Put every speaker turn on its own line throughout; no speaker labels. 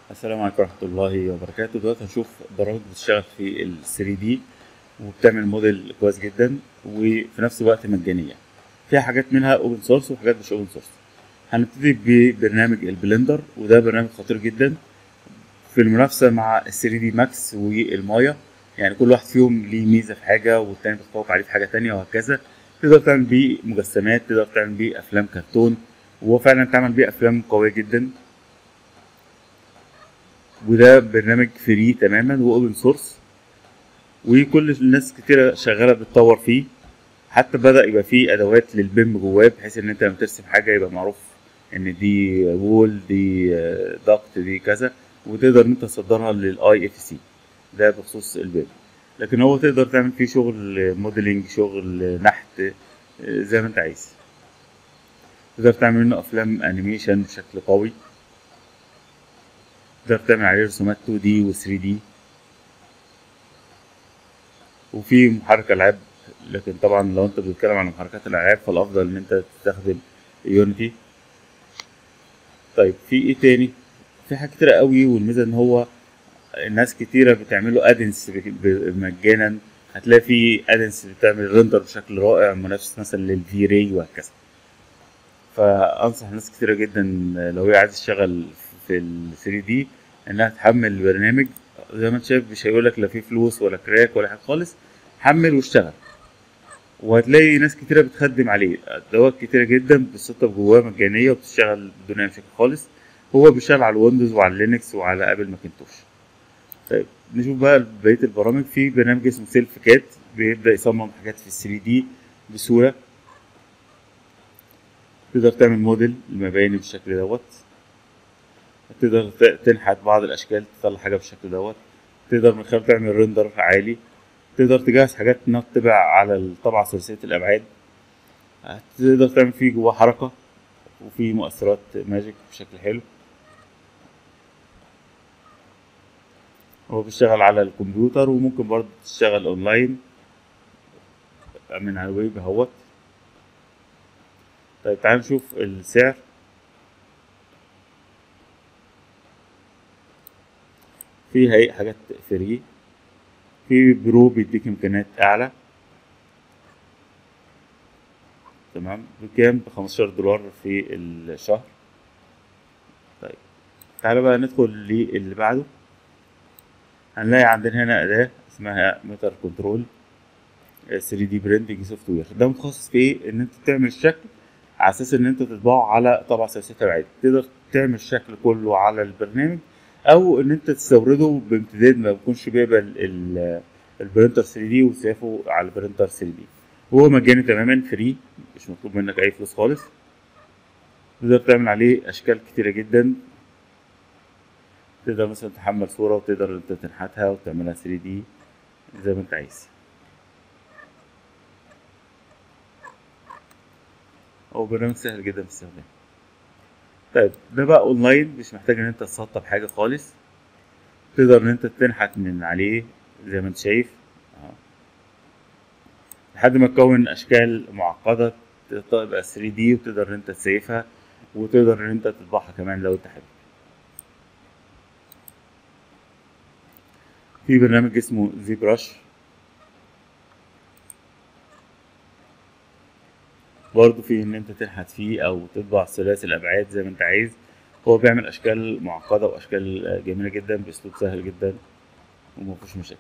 السلام عليكم ورحمة الله وبركاته دلوقتي هنشوف برامج بتشتغل في ال 3 دي وبتعمل موديل كويس جدا وفي نفس الوقت مجانية فيها حاجات منها اوبن سورس وحاجات مش اوبن سورس هنبتدي ببرنامج البلندر وده برنامج خطير جدا في المنافسة مع ال 3 دي ماكس والمايا يعني كل واحد فيهم ليه ميزة في حاجة والتاني بيتفوق عليه في حاجة تانية وهكذا تقدر تعمل بيه مجسمات تقدر تعمل بيه أفلام كرتون وهو فعلا تعمل بيه أفلام قوية جدا وده برنامج فري تماما واوبن سورس وكل الناس كتيرة شغالة بتطور فيه حتى بدأ يبقى فيه أدوات للبيم جواه بحيث إن أنت لما ترسم حاجة يبقى معروف إن دي وول دي دكت دي كذا وتقدر إن أنت تصدرها للأي اف سي ده بخصوص البيم لكن هو تقدر تعمل فيه شغل موديلنج شغل نحت زي ما أنت عايز تقدر تعمل منه أفلام أنيميشن بشكل قوي تقدر تعمل عليه رسومات 2 دي و 3 دي وفي محرك العاب لكن طبعا لو انت بتتكلم عن محركات الالعاب فالافضل ان انت تستخدم يونيتي طيب في ايه تاني في حاجات كتيرة قوي والميزه ان هو الناس كتيرة بتعمله ادنس مجانا هتلاقي في ادنس بتعمل ريندر بشكل رائع منافس مثلا للفي راي وهكذا فانصح ناس كتيرة جدا لو هي عايزة تشتغل في ال 3 دي انها تحمل البرنامج زي ما انت شايف مش هيقولك لا في فلوس ولا كراك ولا حاجه خالص حمل واشتغل وهتلاقي ناس كتيرة بتخدم عليه ادوات كتيرة جدا بتسطب جواه مجانية وبتشتغل بدون اي مشاكل خالص هو بيشتغل على الويندوز وعلى لينكس وعلى ابل ماكنتوش طيب نشوف بقى بقية البرامج في برنامج اسمه سيلف كات بيبدأ يصمم حاجات في 3 دي بسهولة تقدر تعمل موديل المباني بالشكل دوت تقدر تنحت بعض الاشكال تطلع حاجه بالشكل دوت تقدر من خلاله تعمل ريندر عالي تقدر تجهز حاجات انها تتبع على الطبعه ثلاثيه الابعاد تقدر تعمل فيه جواه حركه وفي مؤثرات ماجيك بشكل حلو هو بيشتغل على الكمبيوتر وممكن برضه تشتغل اونلاين من على الويب اهوت طيب تعال نشوف السعر في هي حاجات فري في برو بيديك امكانيات اعلى تمام بكام ب 15 دولار في الشهر طيب تعالى بقى ندخل للي بعده هنلاقي عندنا هنا اداة اسمها ميتر كنترول 3 دي برينتنج سوفت وير ده متخصص في ايه ان انت تعمل شكل على اساس ان انت تطبعه على طبعة ثلاثية ابعاد تقدر تعمل الشكل كله على البرنامج او ان انت تستورده بامتداد ما بيكونش بيقبل البرينتر 3 دي وتسافه على البرينتر 3 دي هو مجاني تماما فري مش مطلوب منك اي فلوس خالص تقدر تعمل عليه اشكال كتيره جدا تقدر مثلا تحمل صوره وتقدر انت تنحتها وتعملها 3 دي زي ما انت عايز هو برنامج سهل جدا في الاستخدام طيب ده بقى اونلاين مش محتاج ان انت تسطب حاجه خالص تقدر ان انت تنحت من عليه زي ما انت شايف اهو لحد ما تكون اشكال معقده تبقى 3 دي وتقدر ان انت تسيفها وتقدر ان انت تطبعها كمان لو انت حابب في برنامج اسمه زي براش برضه في ان انت تنحت فيه او تطبع ثلاثي الابعاد زي ما انت عايز هو بيعمل اشكال معقده واشكال جميله جدا باسلوب سهل جدا ومفيش مشاكل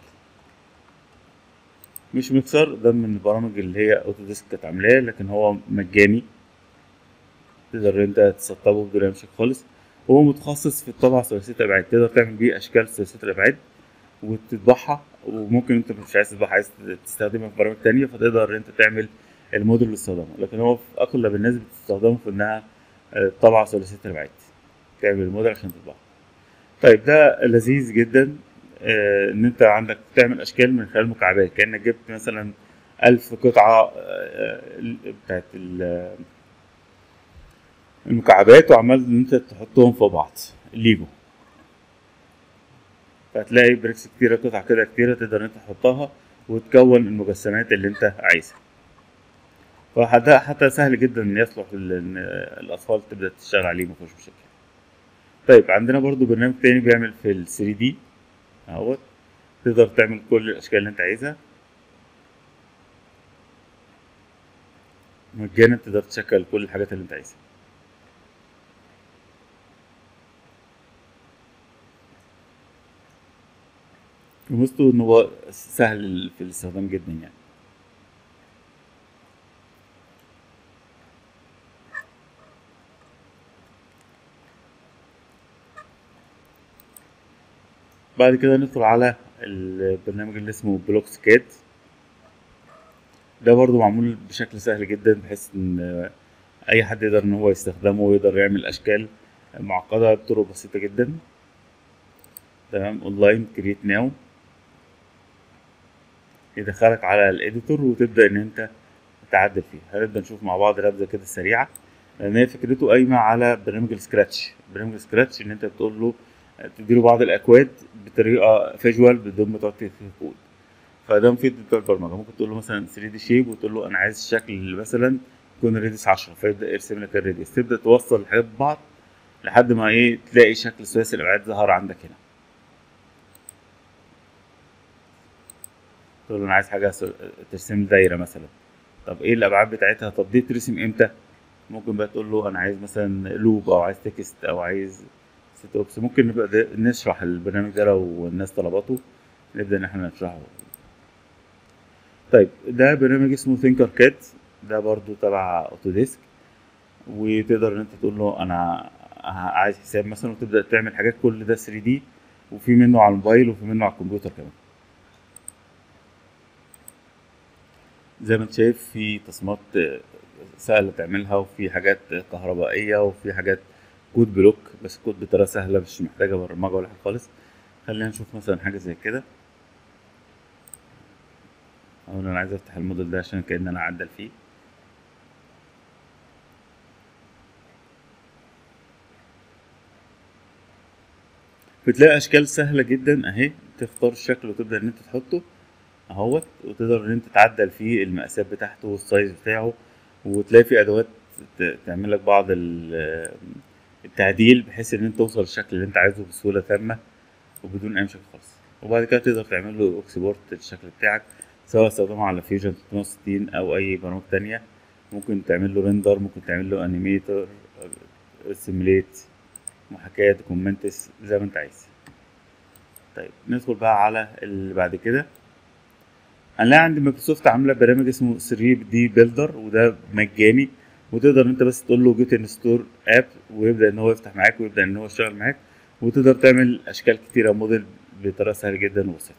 مش مكسر ده من البرامج اللي هي اوتوديسك كانت عاملاه لكن هو مجاني تقدر انت تسطبه بدون مشاكل خالص هو متخصص في الطبعة ثلاثية الأبعاد تقدر تعمل بيه أشكال ثلاثية الأبعاد وتطبعها وممكن انت مش عايز تطبعها عايز تستخدمها في برامج تانية فتقدر انت تعمل الموديل اللي استخدمه لكن هو في اغلب الناس بتستخدمه في انها طبعة ثلاثية الابعاد تعمل الموديل عشان تطبعه طيب ده لذيذ جدا آه ان انت عندك تعمل اشكال من خلال مكعبات كانك جبت مثلا ألف قطعة آه بتاعت المكعبات وعمال ان انت تحطهم في بعض ليجو فهتلاقي بريكس كتيرة قطع كده كتيرة تقدر انت تحطها وتكون المجسمات اللي انت عايزها فده حتى سهل جدا ان يصلح ان الاطفال تبدا تشتغل عليه مفيش مشاكل طيب عندنا برضو برنامج تاني بيعمل في ال 3 دي اهوت تقدر تعمل كل الاشكال اللي انت عايزها مجانا تقدر تشكل كل الحاجات اللي انت عايزها وميزته ان هو سهل في الاستخدام جدا يعني بعد كده ندخل على البرنامج اللي اسمه بلوكس كاد ده برضو معمول بشكل سهل جدا بحيث ان اي حد يقدر ان هو يستخدمه ويقدر يعمل اشكال معقدة بطرق بسيطة جدا تمام اونلاين كريت ناو يدخلك على الاديتور وتبدأ ان انت تعدل فيه هنبدأ نشوف مع بعض نبذة كده سريعة لان هي فكرته قايمة على برنامج السكراتش برنامج السكراتش ان انت بتقول له تديله بعض الاكواد بطريقه فيجوال بدون ما تقعد تكتب كود فده مفيد بتوع البرمجه ممكن تقول له مثلا 3 دي شيب وتقول له انا عايز شكل مثلا يكون ريديوس 10 فيبدا يرسم لك الريديوس تبدا توصل الحاجات ببعض لحد ما ايه تلاقي شكل ثلاثي الابعاد ظهر عندك هنا تقول له انا عايز حاجه ترسم لي دايره مثلا طب ايه الابعاد بتاعتها طب دي ترسم امتى ممكن بقى تقول له انا عايز مثلا لوب او عايز تكست او عايز ست اوبس ممكن نبقى نشرح البرنامج ده لو الناس طلبته نبدا ان احنا نشرحه طيب ده برنامج اسمه ثينكر كاد ده برضو تبع اوتوديسك وتقدر ان انت تقول له انا عايز حساب مثلا وتبدا تعمل حاجات كل ده 3 دي وفي منه على الموبايل وفي منه على الكمبيوتر كمان زي ما انت شايف في تصميمات سهلة تعملها وفي حاجات كهربائية وفي حاجات كود بلوك بس كود بطريقة سهلة مش محتاجة برمجة ولا حاجة خالص خلينا نشوف مثلا حاجة زي كده أولا أنا عايز أفتح الموديل ده عشان كأن أنا أعدل فيه بتلاقي أشكال سهلة جدا أهي تختار الشكل وتبدأ إن أنت تحطه أهوت وتقدر إن أنت تعدل فيه المقاسات بتاعته والسايز بتاعه وتلاقي في أدوات تعمل لك بعض التعديل بحيث ان انت توصل للشكل اللي انت عايزه بسهوله تامه وبدون اي مشاكل خالص وبعد كده تقدر تعمل له اكسبورت للشكل بتاعك سواء استخدمه على فيوجن 360 او اي برامج تانية ممكن تعمل له ريندر ممكن تعمل له انيميتر سيميليت محاكاة كومنتس زي ما انت عايز طيب ندخل بقى على اللي بعد كده هنلاقي عند مايكروسوفت عامله برنامج اسمه 3 دي بيلدر وده مجاني وتقدر انت بس تقول له جيت انستور اب ويبدا ان هو يفتح معاك ويبدا ان هو يشتغل معاك وتقدر تعمل اشكال كتيره موديل بطريقه سهله جدا وبسيطه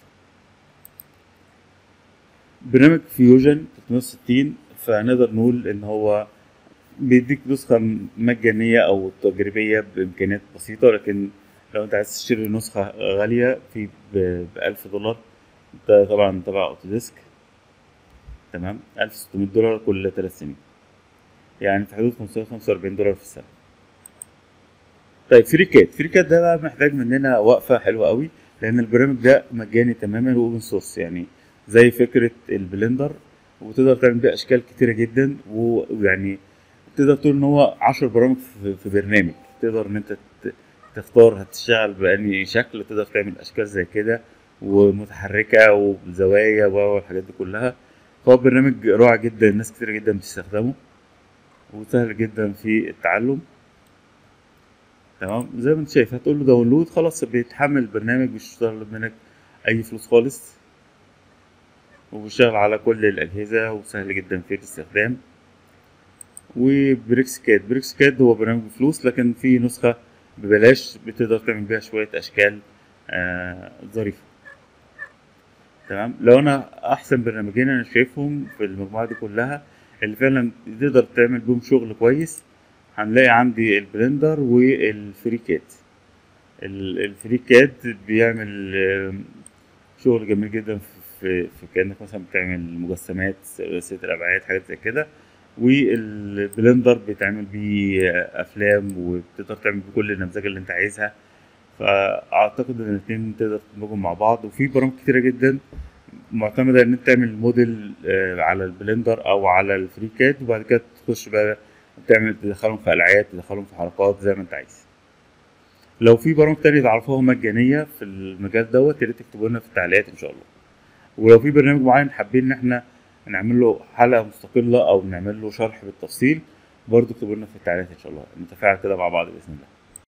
برنامج فيوجن 360 فنقدر نقول ان هو بيديك نسخة مجانية أو تجريبية بإمكانيات بسيطة لكن لو أنت عايز تشتري نسخة غالية في بألف دولار ده طبعا تبع أوتوديسك تمام ألف ستمية دولار كل تلات سنين يعني في حدود خمسمية خمسة وأربعين دولار في السنة طيب فريكات فريكات ده بقى محتاج مننا وقفة حلوة قوي لأن البرنامج ده مجاني تماما وأوبن سورس يعني زي فكرة البلندر وتقدر تعمل بيه أشكال كتيرة جدا ويعني تقدر تقول إن هو عشر برامج في برنامج تقدر إن أنت تختار هتشتغل بأنهي شكل تقدر تعمل أشكال زي كده ومتحركة وبزوايا والحاجات دي كلها فهو برنامج رائع جدا الناس كتير جدا بتستخدمه وسهل جدا في التعلم تمام زي ما انت شايف هتقول له داونلود خلاص بيتحمل البرنامج مش طالب منك اي فلوس خالص وبيشتغل على كل الاجهزه وسهل جدا في الاستخدام وبريكس كاد بريكس كاد هو برنامج بفلوس لكن في نسخه ببلاش بتقدر تعمل بيها شويه اشكال آه ظريفه تمام لو انا احسن برنامجين انا شايفهم في المجموعه دي كلها اللي فعلا تقدر تعمل بيهم شغل كويس هنلاقي عندي البلندر والفريكات الفريكات بيعمل شغل جميل جدا في, في كانك مثلا بتعمل مجسمات ثلاثيه الابعاد حاجات زي كده والبلندر بيتعمل بيه افلام وبتقدر تعمل بيه كل النماذج اللي انت عايزها فاعتقد ان الاثنين تقدر تدمجهم مع بعض وفي برامج كتيره جدا معتمده ان انت تعمل موديل على البلندر او على الفريكات وبعد كده تخش بقى تعمل تدخلهم في العاب تدخلهم في حركات زي ما انت عايز لو في برامج تانية تعرفوها مجانية في المجال دوت يا ريت تكتبوا لنا في التعليقات ان شاء الله ولو في برنامج معين حابين ان احنا نعمل له حلقة مستقلة او نعمل له شرح بالتفصيل برضه اكتبوا لنا في التعليقات ان شاء الله نتفاعل كده مع بعض باذن الله